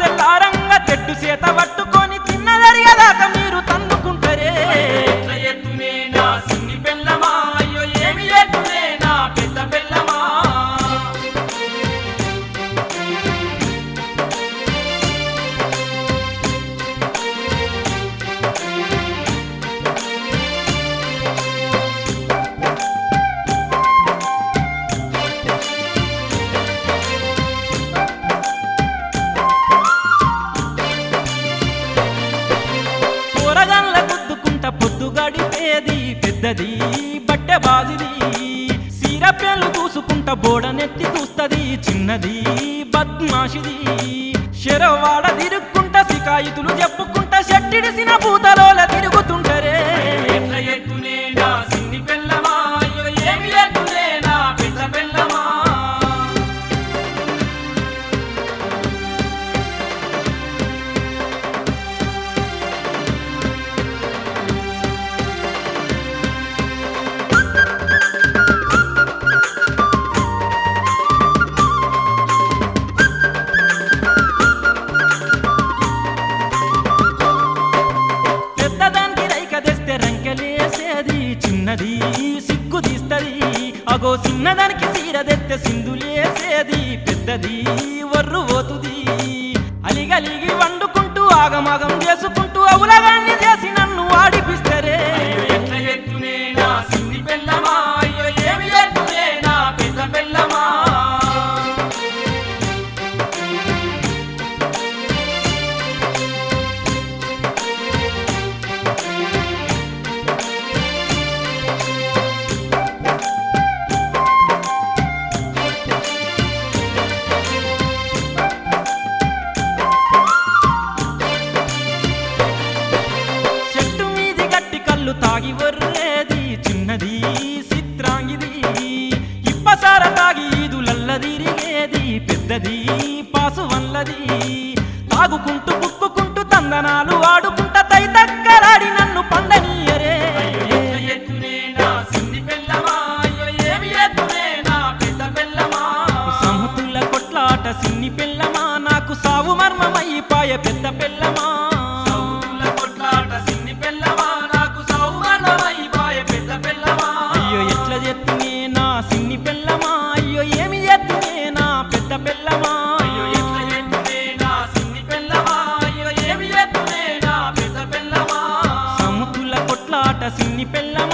తెల్లారంగా తెడ్డు చేత పట్టుకొని తిన్నదరిగేదాకా మీరు తన్నుకుంటారే ఎట్ల ఎత్తునే నా సిన్ని పెళ్ళమా అయ్యో ఏమి ఎత్తునే నా పెద్ద పెళ్ళమా కూరగాన్ల గుద్దుకుంట పొద్దు గడిపేది పెద్దది బట్టె బాజిది సీరపెళ్ళు చూసుకుంట బోడనెత్తి చూస్తది చిన్నది బద్మాషిది శరవాడ తిరుక్కుంట సికాయితులు చెప్పుకుంట షట్టిడిసిన పూతలోల తిరుగుతుంటరే ఎట్ల ఎత్తునే నా సిన్ని పెళ్ళమా అయ్యో ఏమి ఎత్తునే నా పెద్ద పెళ్ళమా పెద్దదానికి రైక తెస్తే రంకెలేసేది చిన్నది సిగ్గు తీస్తది అగో చిన్నదానికి సీర తెస్తే సింధులేసేది పెద్దది వర్రు పోతుంది అలిగలిగి వండుకుంటూ ఆగమాగం చేసుకుంటూ అవులగాన్ని చేసి నన్ను ఆడిపిస్తరే అయ్యో ఎట్ల ఎత్తునే నా సిన్ని పెళ్ళమా అయ్యో ఏమి ఎత్తునే నా పెద్ద పెళ్ళమా చెట్టు మీది గట్టి కళ్ళు తాగి వర్రేది చిన్నది చిత్రాంగిది ఇప్పసార తాగి ఈదులల్లదిరిగేది పెద్దది పాసు వల్లది తాగుకుంటూ పుక్కుకుంటూ తందనాలు ఆడుకుంట తై దగ్గరాడి నన్ను పండనీయరే ఎట్ల ఎత్తునే నా సిన్ని పెళ్ళమా అయ్యో ఏమి ఎత్తునే నా పెద్ద పెళ్ళమా సముతుల కొట్లాట సిన్ని పిల్లమా నాకు సావు మర్మమైపాయ పెద్ద పిల్లమా సౌతుల కొట్లాట సిన్ని పెళ్ళమా నాకు సౌమనమైపాయ పెద్ద పెళ్ళమా అయ్యో ఎట్ల చెత్తునే నా సిన్ని పిల్లమా అయ్యో ఏమి చెత్తునే నా పెద్ద పిల్లమా అయ్యో ఎట్ల ఎత్తునే నా సిన్ని పెళ్ళమా అయ్యో ఏమి ఎత్తునే నా పెద్ద పెళ్ళమా సముతుల కొట్లాట సిన్ని పిల్లమా